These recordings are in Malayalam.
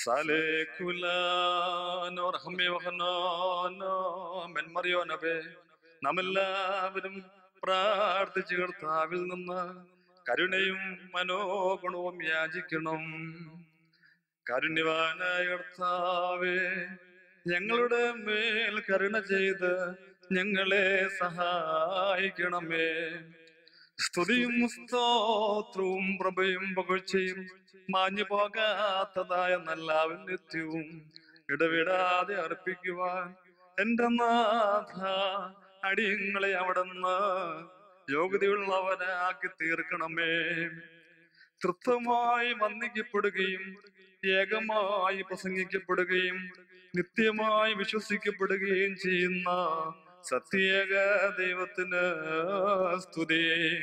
സാലേക്കുലാനോ റഹ്മേ വഹനാനോ മെന്മറിയോനബേ നാം എല്ലാവരും പ്രാർത്ഥിച്ചു കർത്താവിൽ നിന്ന് കരുണയും മനോഗുണവും യാചിക്കണം കാരുണ്യവാനായ കർത്താവേ ഞങ്ങളുടെ മേൽ കരുണ ചെയ്ത് ഞങ്ങളെ സഹായിക്കണമേ സ്തുതിയും സ്തോത്രവും പ്രഭയും പുകഴ്ചയും മാഞ്ഞു പോകാത്തതായ നല്ല നിത്യവും ഇടവിടാതെ അർപ്പിക്കുവാൻ എന്റെ നാഥ അടിയങ്ങളെ അവിടുന്ന് യോഗ്യതയുള്ളവരാക്കി തീർക്കണമേ തൃപ്തമായി വന്ദിക്കപ്പെടുകയും ഏകമായി പ്രസംഗിക്കപ്പെടുകയും നിത്യമായി വിശ്വസിക്കപ്പെടുകയും ചെയ്യുന്ന സത്യേക ദൈവത്തിന് സ്തുതി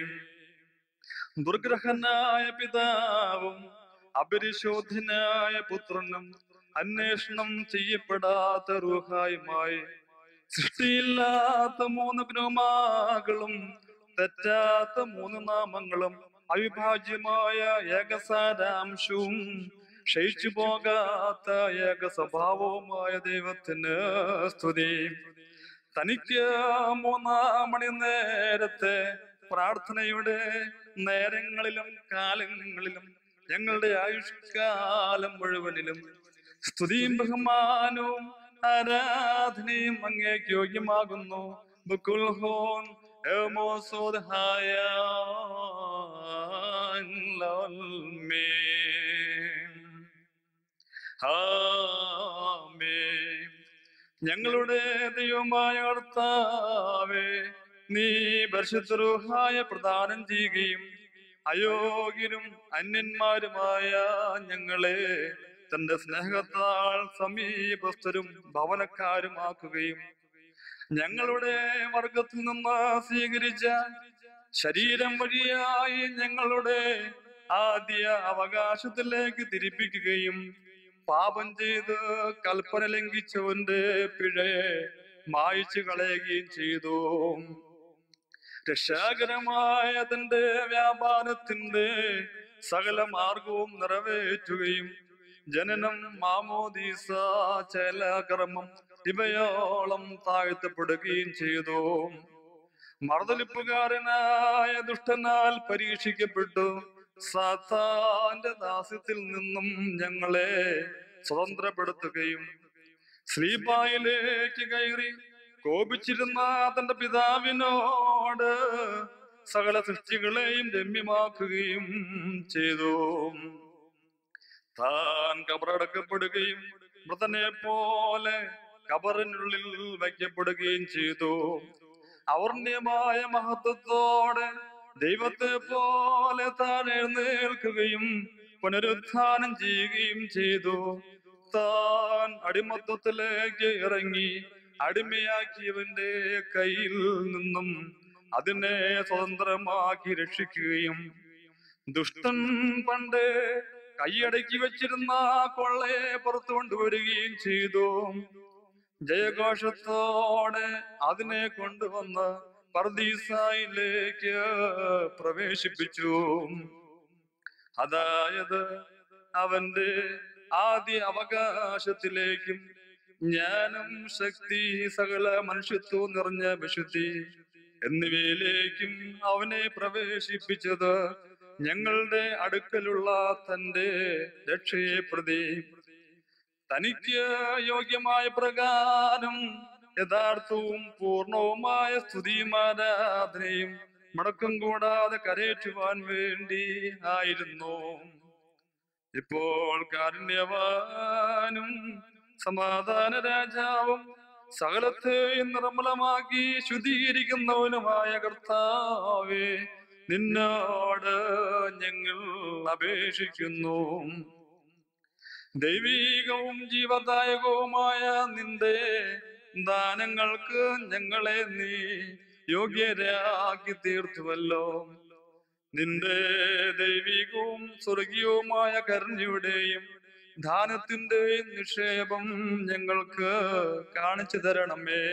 ദുർഗ്രഹനായ പിതാവും അപരിശോധനായ പുത്രനും അന്വേഷണം ചെയ്യപ്പെടാത്ത റൂഹായുമായി സൃഷ്ടിയില്ലാത്ത മൂന്ന് ഗ്രോമാകളും തെറ്റാത്ത മൂന്ന് നാമങ്ങളും അവിഭാജ്യമായ ഏകസാരാംശവും ക്ഷയിച്ചു പോകാത്ത ഏക സ്വഭാവവുമായ ദൈവത്തിന് സ്തുതി തനിക്ക് മൂന്നാം മണി നേരത്തെ പ്രാർത്ഥനയുടെ നേരങ്ങളിലും കാലങ്ങളിലും ഞങ്ങളുടെ ആയുഷ്കാലം മുഴുവനിലും സ്തുതിയും ബഹുമാനവും ആരാധനയും അങ്ങേക്ക് യോഗ്യമാകുന്നു ബുക്കുൽ ഹോൻ എമോസോദ്ഹായ ആമേൻ ഞങ്ങളുടെ ദൈവമായ കർത്താവേ നീ പരിശുദ്ധരൂഹായ പ്രദാനം ചെയ്യുകയും അയോഗ്യരും അന്യന്മാരുമായ ഞങ്ങളെ തന്റെ സ്നേഹത്താൽ സമീപസ്ഥരും ഭവനക്കാരുമാക്കുകയും ഞങ്ങളുടെ വർഗത്തിൽ നിന്ന് സ്വീകരിച്ച ശരീരം വഴിയായി ഞങ്ങളുടെ ആദ്യ അവകാശത്തിലേക്ക് തിരിപ്പിക്കുകയും പാപം ചെയ്ത് കൽപ്പന ലംഘിച്ചവന്റെ പിഴയെ മായിച്ചു കളയുകയും ചെയ്തു രക്ഷാകരമായ തന്റെ വ്യാപാരത്തിന്റെ സകല മാർഗവും നിറവേറ്റുകയും ജനനം മാമോദീസ ചേലാകർമ്മം ഇവയോളം താഴ്ത്തപ്പെടുകയും ചെയ്തു മറുതലിപ്പുകാരനായ ദുഷ്ടനാൽ പരീക്ഷിക്കപ്പെട്ടു സാത്താന്റെ ദാസ്യത്തിൽ നിന്നും ഞങ്ങളെ സ്വതന്ത്രപ്പെടുത്തുകയും ശ്രീപായിലേക്ക് കയറി കോപിച്ചിരുന്ന തന്റെ പിതാവിനോട് സകല സൃഷ്ടികളെയും രമ്യമാക്കുകയും ചെയ്തു താൻ കബറടക്കപ്പെടുകയും മൃതനെ പോലെ കബറിനുള്ളിൽ വയ്ക്കപ്പെടുകയും ചെയ്തു അവർണ്യമായ മഹത്വത്തോടെ ദൈവത്തെ പോലെ താൻ എഴുന്നേൽക്കുകയും പുനരുത്ഥാനം ചെയ്യുകയും ചെയ്തു താൻ അടിമത്വത്തിലേക്ക് ഇറങ്ങി അടിമയാക്കിയവന്റെ കയ്യിൽ നിന്നും അതിനെ സ്വതന്ത്രമാക്കി രക്ഷിക്കുകയും ദുഷ്ടൻ പണ്ട് കൈയടക്കി വെച്ചിരുന്ന കൊള്ളയെ പുറത്തു കൊണ്ടുവരികയും ചെയ്തു ജയഘോഷത്തോടെ അതിനെ കൊണ്ടുവന്ന് പർദീസായിലേക്ക് പ്രവേശിപ്പിച്ചു അതായത് അവന്റെ ആദ്യ അവകാശത്തിലേക്കും ജ്ഞാനം ശക്തി സകല മനുഷ്യത്വം നിറഞ്ഞ വിശുദ്ധി എന്നിവയിലേക്കും അവനെ പ്രവേശിപ്പിച്ചത് ഞങ്ങളുടെ അടുക്കലുള്ള തന്റെ രക്ഷയെ പ്രതി തനിക്ക് യോഗ്യമായ പ്രകാരം യഥാർത്ഥവും പൂർണവുമായ സ്തുതിയും ആരാധനയും മുടക്കം കൂടാതെ കരയേറ്റുവാൻ വേണ്ടി ആയിരുന്നു ഇപ്പോൾ കാരുണ്യവാനും സമാധാന രാജാവും സകലത്തെയും നിർമ്മലമാക്കി ശുദ്ധീകരിക്കുന്നവനുമായ കർത്താവേ നിന്നോട് ഞങ്ങൾ അപേക്ഷിക്കുന്നു ദൈവീകവും ജീവദായകവുമായ നിന്റെ ദാനങ്ങൾക്ക് ഞങ്ങളെ നീ യോഗ്യരാക്കി തീർത്തുവല്ലോ നിന്റെ ദൈവികവും സ്വർഗീയവുമായ കരുണയുടെയും ദാനത്തിന്റെയും നിക്ഷേപം ഞങ്ങൾക്ക് കാണിച്ചു തരണമേ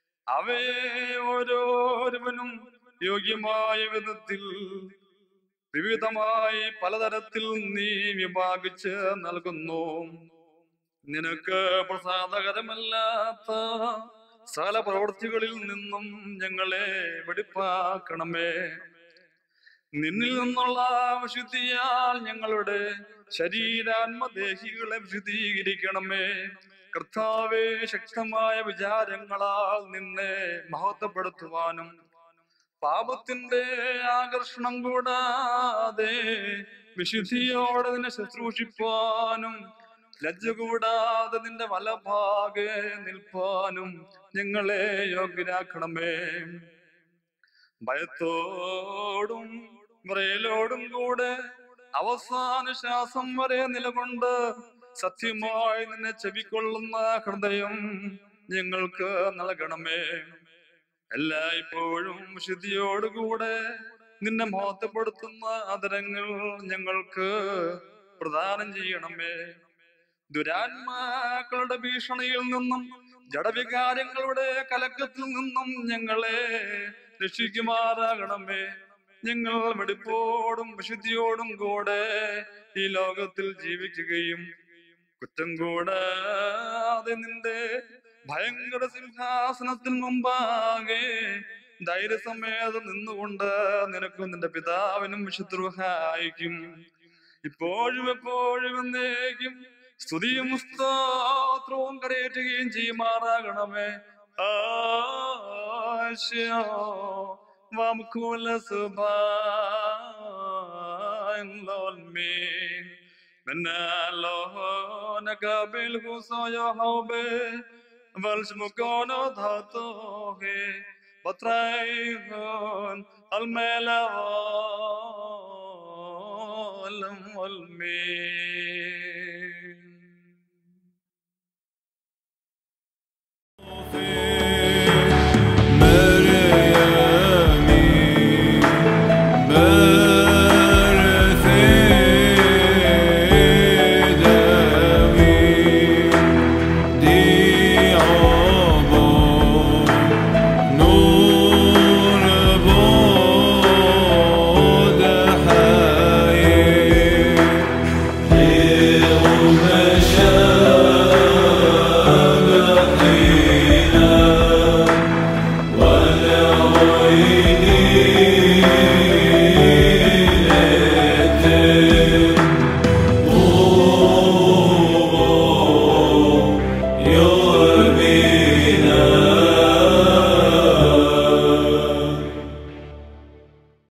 അവയെ ഓരോരുവനും യോഗ്യമായ വിധത്തിൽ വിവിധമായി പലതരത്തിൽ നീ വിഭാഗിച്ച് നൽകുന്നു നിനക്ക് പ്രസാദകരമല്ലാത്ത സകല പ്രവൃത്തികളിൽ നിന്നും ഞങ്ങളെ വെടിപ്പാക്കണമേ നിന്നിൽ നിന്നുള്ള വിശുദ്ധിയാൽ ഞങ്ങളുടെ ശരീരാത്മദേഹികളെ വിശുദ്ധീകരിക്കണമേ കർത്താവെ ശക്തമായ വിചാരങ്ങളാൽ നിന്നെ മഹത്വപ്പെടുത്തുവാനും പാപത്തിന്റെ ആകർഷണം കൂടാതെ വിശുദ്ധിയോടെ നിന്നെ ശുശ്രൂഷിപ്പാനും ലജ്ജ കൂടാതെ നിന്റെ വലഭാഗെ നിൽപ്പാനും ഞങ്ങളെ യോഗ്യരാക്കണമേ ഭയത്തോടും വിറയലോടും കൂടെ അവസാന ശ്വാസം വരെ നിലകൊണ്ട് സത്യമായി നിന്നെ ചെവിക്കൊള്ളുന്ന ഹൃദയം ഞങ്ങൾക്ക് നൽകണമേ എല്ലായ്പ്പോഴും ശുദ്ധിയോടുകൂടെ നിന്നെ മഹത്വപ്പെടുത്തുന്ന അതരങ്ങൾ ഞങ്ങൾക്ക് പ്രദാനം ചെയ്യണമേ ദുരാത്മാക്കളുടെ ഭീഷണിയിൽ നിന്നും ജഡവികാരങ്ങളുടെ കലക്കത്തിൽ നിന്നും ഞങ്ങളെ രക്ഷിക്കുമാറാകണമേ ഞങ്ങൾ വെടിപ്പോടും വിശുദ്ധിയോടും കൂടെ ഈ ലോകത്തിൽ ജീവിക്കുകയും കുറ്റം കൂടാതെ നിന്റെ ഭയങ്കര സിംഹാസനത്തിന് മുമ്പാകെ ധൈര്യസമേതം നിന്നുകൊണ്ട് നിനക്കും നിന്റെ പിതാവിനും വിശുദ്രഹായിക്കും ഇപ്പോഴും എപ്പോഴും എന്നേക്കും സ്തുതിയും സ്തോത്രവും കരയേറ്റുകയും ചെയ്യുമാറാകണമേ ആശയോ വംകുല സുബാൻ منالون قابل غصايا حوبه والشمكون ذاته بطريقون الملال والمين